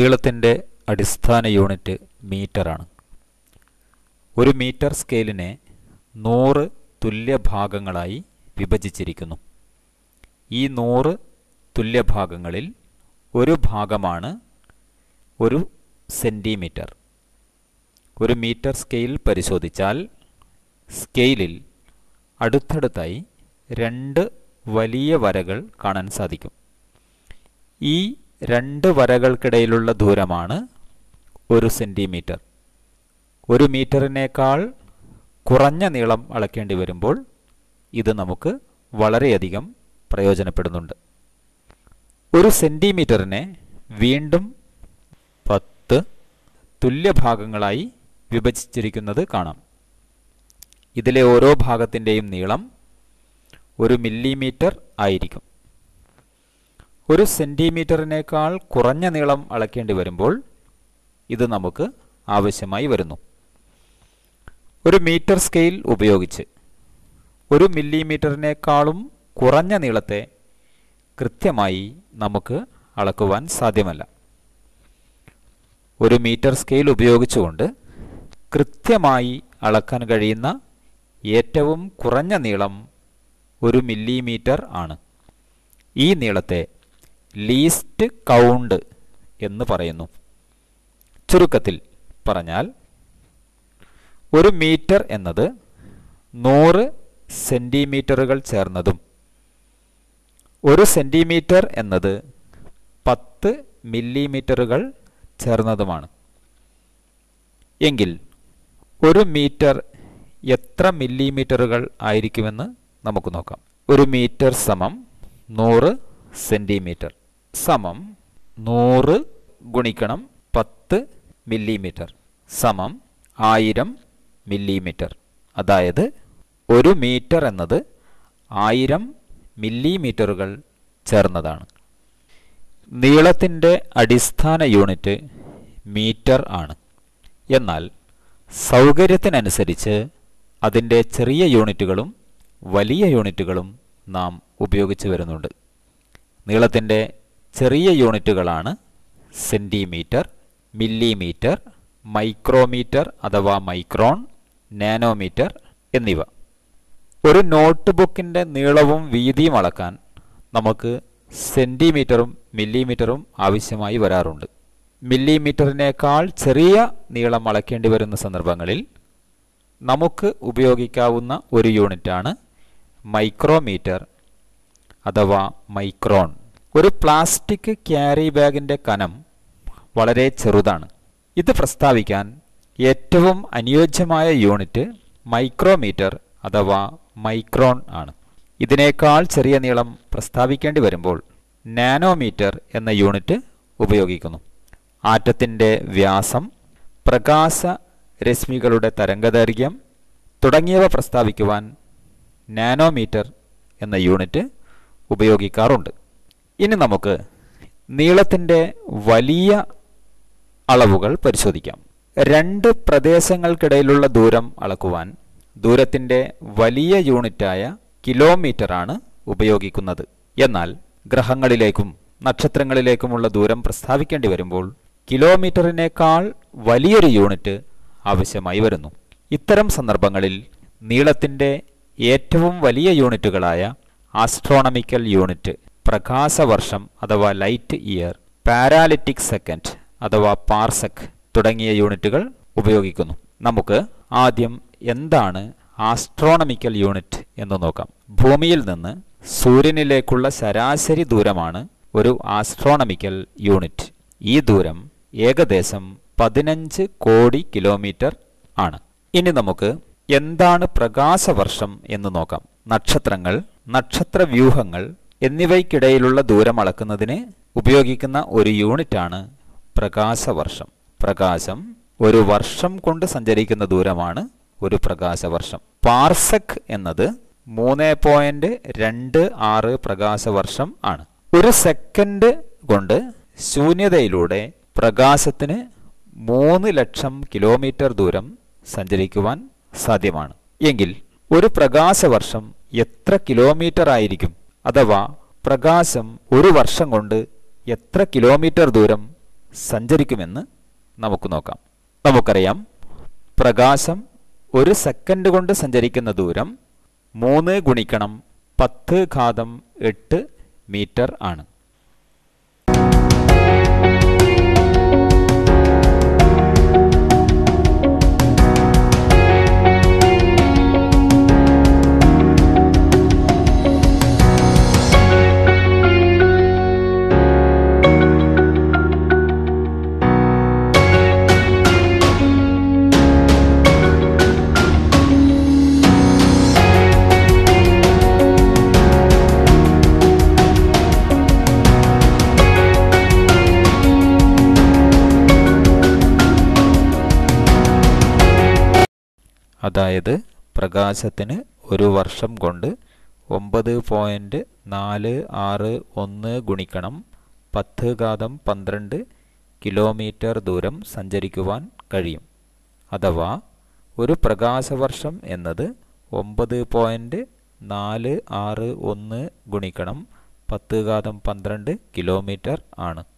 നീളത്തിൻ്റെ അടിസ്ഥാന യൂണിറ്റ് മീറ്ററാണ് ഒരു മീറ്റർ സ്കെയിലിനെ നൂറ് തുല്യ ഭാഗങ്ങളായി വിഭജിച്ചിരിക്കുന്നു ഈ നൂറ് തുല്യ ഭാഗങ്ങളിൽ ഒരു ഭാഗമാണ് ഒരു സെൻറ്റിമീറ്റർ ഒരു മീറ്റർ സ്കെയിൽ പരിശോധിച്ചാൽ സ്കെയിലിൽ അടുത്തടുത്തായി രണ്ട് വലിയ വരകൾ കാണാൻ സാധിക്കും ഈ രണ്ട് വരകൾക്കിടയിലുള്ള ദൂരമാണ് ഒരു സെൻറ്റിമീറ്റർ ഒരു മീറ്ററിനേക്കാൾ കുറഞ്ഞ നീളം അളക്കേണ്ടി വരുമ്പോൾ ഇത് നമുക്ക് വളരെയധികം പ്രയോജനപ്പെടുന്നുണ്ട് ഒരു സെൻറ്റിമീറ്ററിനെ വീണ്ടും പത്ത് തുല്യ ഭാഗങ്ങളായി വിഭജിച്ചിരിക്കുന്നത് കാണാം ഇതിലെ ഓരോ ഭാഗത്തിൻ്റെയും നീളം ഒരു മില്ലിമീറ്റർ ആയിരിക്കും ഒരു സെൻറ്റിമീറ്ററിനേക്കാൾ കുറഞ്ഞ നീളം അളക്കേണ്ടി വരുമ്പോൾ ഇത് നമുക്ക് ആവശ്യമായി വരുന്നു ഒരു മീറ്റർ സ്കെയിൽ ഉപയോഗിച്ച് ഒരു മില്ലിമീറ്ററിനേക്കാളും കുറഞ്ഞ നീളത്തെ കൃത്യമായി നമുക്ക് അളക്കുവാൻ സാധ്യമല്ല ഒരു മീറ്റർ സ്കെയിൽ ഉപയോഗിച്ചുകൊണ്ട് കൃത്യമായി അളക്കാൻ കഴിയുന്ന ഏറ്റവും കുറഞ്ഞ നീളം ഒരു മില്ലിമീറ്റർ ആണ് ഈ നീളത്തെ ലീസ്റ്റ് കൗണ്ട് എന്ന് പറയുന്നു ചുരുക്കത്തിൽ പറഞ്ഞാൽ ഒരു മീറ്റർ എന്നത് നൂറ് സെൻറ്റിമീറ്ററുകൾ ചേർന്നതും ഒരു സെൻറ്റിമീറ്റർ എന്നത് പത്ത് മില്ലിമീറ്ററുകൾ ചേർന്നതുമാണ് എങ്കിൽ ഒരു മീറ്റർ എത്ര മില്ലിമീറ്ററുകൾ ആയിരിക്കുമെന്ന് നമുക്ക് നോക്കാം ഒരു മീറ്റർ സമം നൂറ് സെൻറ്റിമീറ്റർ സമം നൂറ് ഗുണിക്കണം പത്ത് മില്ലിമീറ്റർ സമം ആയിരം മില്ലിമീറ്റർ അതായത് ഒരു മീറ്റർ എന്നത് ആയിരം മില്ലിമീറ്ററുകൾ ചേർന്നതാണ് നീളത്തിൻ്റെ അടിസ്ഥാന യൂണിറ്റ് മീറ്റർ ആണ് എന്നാൽ സൗകര്യത്തിനനുസരിച്ച് അതിൻ്റെ ചെറിയ യൂണിറ്റുകളും വലിയ യൂണിറ്റുകളും നാം ഉപയോഗിച്ചു വരുന്നുണ്ട് നീളത്തിൻ്റെ ചെറിയ യൂണിറ്റുകളാണ് സെൻറ്റിമീറ്റർ മില്ലിമീറ്റർ മൈക്രോമീറ്റർ അഥവാ മൈക്രോൺ നാനോമീറ്റർ എന്നിവ ഒരു നോട്ട് ബുക്കിൻ്റെ നീളവും വീതിയും അളക്കാൻ നമുക്ക് സെൻറ്റിമീറ്ററും മില്ലിമീറ്ററും ആവശ്യമായി വരാറുണ്ട് മില്ലിമീറ്ററിനേക്കാൾ ചെറിയ നീളം അളക്കേണ്ടി വരുന്ന സന്ദർഭങ്ങളിൽ നമുക്ക് ഉപയോഗിക്കാവുന്ന ഒരു യൂണിറ്റാണ് മൈക്രോമീറ്റർ അഥവാ മൈക്രോൺ ഒരു പ്ലാസ്റ്റിക് ക്യാരി ബാഗിൻ്റെ കനം വളരെ ചെറുതാണ് ഇത് പ്രസ്താവിക്കാൻ ഏറ്റവും അനുയോജ്യമായ യൂണിറ്റ് മൈക്രോമീറ്റർ അഥവാ മൈക്രോൺ ആണ് ഇതിനേക്കാൾ ചെറിയ നീളം പ്രസ്താവിക്കേണ്ടി വരുമ്പോൾ നാനോമീറ്റർ എന്ന യൂണിറ്റ് ഉപയോഗിക്കുന്നു ആറ്റത്തിൻ്റെ വ്യാസം പ്രകാശ രശ്മികളുടെ തരംഗദൈർഘ്യം തുടങ്ങിയവ പ്രസ്താവിക്കുവാൻ നാനോമീറ്റർ എന്ന യൂണിറ്റ് ഉപയോഗിക്കാറുണ്ട് ഇനി നമുക്ക് നീളത്തിൻ്റെ വലിയ അളവുകൾ പരിശോധിക്കാം രണ്ട് പ്രദേശങ്ങൾക്കിടയിലുള്ള ദൂരം അളക്കുവാൻ ദൂരത്തിൻ്റെ വലിയ യൂണിറ്റായ കിലോമീറ്ററാണ് ഉപയോഗിക്കുന്നത് എന്നാൽ ഗ്രഹങ്ങളിലേക്കും നക്ഷത്രങ്ങളിലേക്കുമുള്ള ദൂരം പ്രസ്താവിക്കേണ്ടി വരുമ്പോൾ കിലോമീറ്ററിനേക്കാൾ വലിയൊരു യൂണിറ്റ് ആവശ്യമായി വരുന്നു ഇത്തരം സന്ദർഭങ്ങളിൽ നീളത്തിൻ്റെ ഏറ്റവും വലിയ യൂണിറ്റുകളായ ആസ്ട്രോണമിക്കൽ യൂണിറ്റ് പ്രകാശവർഷം അഥവാ ലൈറ്റ് ഇയർ പാരാലിറ്റിക് സെക്കൻഡ് അഥവാ പാർസെക് തുടങ്ങിയ യൂണിറ്റുകൾ ഉപയോഗിക്കുന്നു നമുക്ക് ആദ്യം എന്താണ് ആസ്ട്രോണമിക്കൽ യൂണിറ്റ് എന്ന് നോക്കാം ഭൂമിയിൽ നിന്ന് സൂര്യനിലേക്കുള്ള ശരാശരി ദൂരമാണ് ഒരു ആസ്ട്രോണമിക്കൽ യൂണിറ്റ് ഈ ദൂരം ഏകദേശം പതിനഞ്ച് കോടി കിലോമീറ്റർ ആണ് ഇനി നമുക്ക് എന്താണ് പ്രകാശവർഷം എന്ന് നോക്കാം നക്ഷത്രങ്ങൾ നക്ഷത്രവ്യൂഹങ്ങൾ എന്നിവയ്ക്കിടയിലുള്ള ദൂരം അളക്കുന്നതിന് ഉപയോഗിക്കുന്ന ഒരു യൂണിറ്റാണ് പ്രകാശവർഷം പ്രകാശം ഒരു വർഷം കൊണ്ട് സഞ്ചരിക്കുന്ന ദൂരമാണ് ഒരു പ്രകാശവർഷം പാർസെക് എന്നത് മൂന്ന് പോയിന്റ് രണ്ട് ആറ് പ്രകാശവർഷം ആണ് ഒരു സെക്കൻഡ് കൊണ്ട് ശൂന്യതയിലൂടെ പ്രകാശത്തിന് മൂന്ന് ലക്ഷം കിലോമീറ്റർ ദൂരം സഞ്ചരിക്കുവാൻ സാധ്യമാണ് എങ്കിൽ ഒരു പ്രകാശവർഷം എത്ര കിലോമീറ്റർ ആയിരിക്കും അഥവാ പ്രകാശം ഒരു വർഷം കൊണ്ട് എത്ര കിലോമീറ്റർ ദൂരം സഞ്ചരിക്കുമെന്ന് നമുക്ക് നോക്കാം നമുക്കറിയാം പ്രകാശം ഒരു സെക്കൻഡ് കൊണ്ട് സഞ്ചരിക്കുന്ന ദൂരം മൂന്ന് ഗുണിക്കണം പത്ത് ഘാതം എട്ട് മീറ്റർ ആണ് അതായത് പ്രകാശത്തിന് ഒരു വർഷം കൊണ്ട് ഒമ്പത് പോയിൻറ്റ് നാല് ആറ് ഒന്ന് ഗുണിക്കണം പത്ത് ഘാതം പന്ത്രണ്ട് കിലോമീറ്റർ ദൂരം സഞ്ചരിക്കുവാൻ കഴിയും അഥവാ ഒരു പ്രകാശവർഷം എന്നത് ഒമ്പത് പോയിൻറ്റ് നാല് ആറ് ഒന്ന് ഗുണിക്കണം പത്ത് ഘാതം പന്ത്രണ്ട് കിലോമീറ്റർ ആണ്